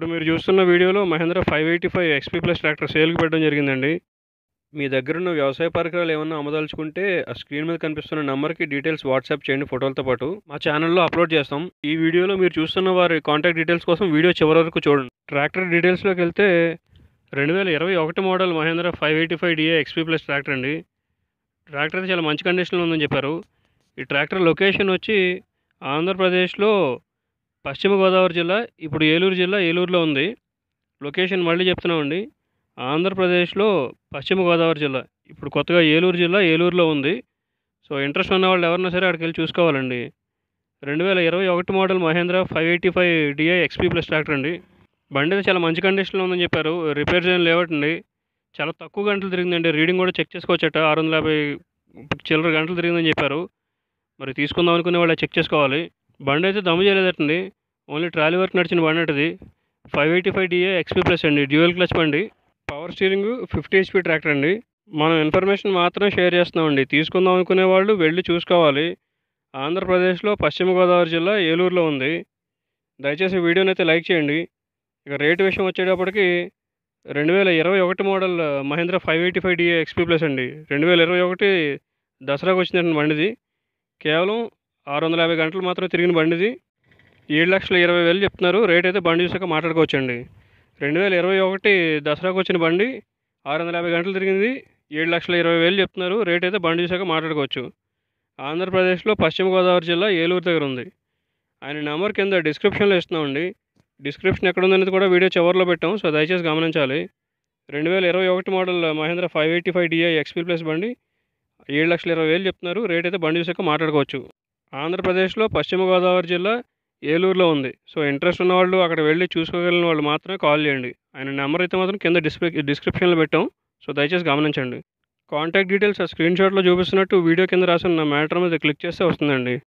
ఇప్పుడు మీరు చూస్తున్న వీడియోలో Mahindra five eighty five XP plus tractor సేల్కి పెట్టడం జరిగిందండి మీ దగ్గర ఉన్న వ్యవసాయ పరికరాలు ఏమన్నా అమ్మదలుచుకుంటే ఆ స్క్రీన్ మీద కనిపిస్తున్న నెంబర్కి డీటెయిల్స్ వాట్సాప్ చేయండి ఫోటోలతో పాటు మా ఛానల్లో అప్లోడ్ చేస్తాం ఈ వీడియోలో మీరు చూస్తున్న వారి కాంటాక్ట్ డీటెయిల్స్ కోసం వీడియో చివరి వరకు చూడండి ట్రాక్టర్ డీటెయిల్స్లోకి వెళ్తే రెండు వేల ఇరవై ఒకటి model Mahindra five eighty five DI XP plus tractor అండి ట్రాక్టర్ అయితే చాలా మంచి కండిషన్లో ఉందని చెప్పారు ఈ ట్రాక్టర్ లొకేషన్ వచ్చి ఆంధ్రప్రదేశ్లో పశ్చిమ గోదావరి జిల్లా ఇప్పుడు ఏలూరు జిల్లా ఏలూరులో ఉంది లొకేషన్ మళ్ళీ చెప్తున్నామండి ఆంధ్రప్రదేశ్లో పశ్చిమ గోదావరి జిల్లా ఇప్పుడు కొత్తగా ఏలూరు జిల్లా ఏలూరులో ఉంది సో ఇంట్రెస్ట్ ఉన్న వాళ్ళు ఎవరైనా సరే అక్కడికి వెళ్ళి చూసుకోవాలండి రెండు వేల ఇరవై ఒకటి model Mahindra five eighty five DI XP plus tractor అండి బండి అయితే చాలా మంచి కండిషన్లో ఉందని చెప్పారు రిపేర్స్ ఏం లేవటండి చాలా తక్కువ గంటలు తిరిగిందండి రీడింగ్ కూడా చెక్ చేసుకోవచ్చట ఆరు వందల యాభై చిల్లర గంటలు తిరిగిందని చెప్పారు మరి తీసుకుందాం అనుకునే వాళ్ళు చెక్ చేసుకోవాలి బండి అయితే దమ్ము చేయలేదటండి ఓన్లీ ట్రాలీ వర్క్ నడిచిన బండి అంటది five eighty five DI XP plus అండి డ్యూయల్ క్లచ్ బండి power steering fifty HP tractor అండి మనం ఇన్ఫర్మేషన్ మాత్రం షేర్ చేస్తున్నామండి తీసుకుందాం అనుకునే వాళ్ళు వెళ్ళి చూసుకోవాలి ఆంధ్రప్రదేశ్లో పశ్చిమ గోదావరి జిల్లా ఏలూరులో ఉంది దయచేసి వీడియోని అయితే లైక్ చేయండి ఇక రేటు విషయం వచ్చేటప్పటికి రెండు వేల ఇరవై ఒకటి model Mahindra five eighty five DI XP plus అండి రెండు వేల ఇరవై ఒకటి దసరాకు వచ్చిందండి బండిది కేవలం ఆరు వందల యాభై గంటలు మాత్రం తిరిగిన బండిది ఏడు లక్షల ఇరవై వేలు చెప్తున్నారు రేట్ అయితే బండి చూసాక మాట్లాడుకోవచ్చండి రెండు వేల ఇరవై ఒకటి దసరాకు వచ్చిన బండి ఆరు వందల యాభై గంటలు తిరిగింది ఏడు లక్షల ఇరవై వేలు చెప్తున్నారు రేట్ అయితే బండి చూసాక మాట్లాడుకోవచ్చు ఆంధ్రప్రదేశ్లో పశ్చిమ గోదావరి జిల్లా ఏలూరు దగ్గర ఉంది ఆయన నెంబర్ కింద డిస్క్రిప్షన్లో ఇస్తున్నామండి డిస్క్రిప్షన్ ఎక్కడ ఉందనేది కూడా వీడియో చివరిలో పెట్టాం సో దయచేసి గమనించాలి రెండు వేల ఇరవై ఒకటి model Mahindra five eighty five DI XP plus బండి ఏడు లక్షల ఇరవై వేలు చెప్తున్నారు రేట్ అయితే బండి చూసాక మాట్లాడుకోవచ్చు ఆంధ్రప్రదేశ్లో పశ్చిమ గోదావరి జిల్లా ఏలూరులో ఉంది సో ఇంట్రెస్ట్ ఉన్న వాళ్ళు అక్కడ వెళ్ళి చూసుకోగలిగిన వాళ్ళు మాత్రమే కాల్ చేయండి ఆయన నెంబర్ అయితే మాత్రం కింద డిస్ప్లే డిస్క్రిప్షన్లో పెట్టాం సో దయచేసి గమనించండి కాంటాక్ట్ డీటెయిల్స్ ఆ స్క్రీన్ షాట్లో చూపిస్తున్నట్టు వీడియో కింద రాసిన నా మ్యాటర్ మీద క్లిక్ చేస్తే వస్తుందండి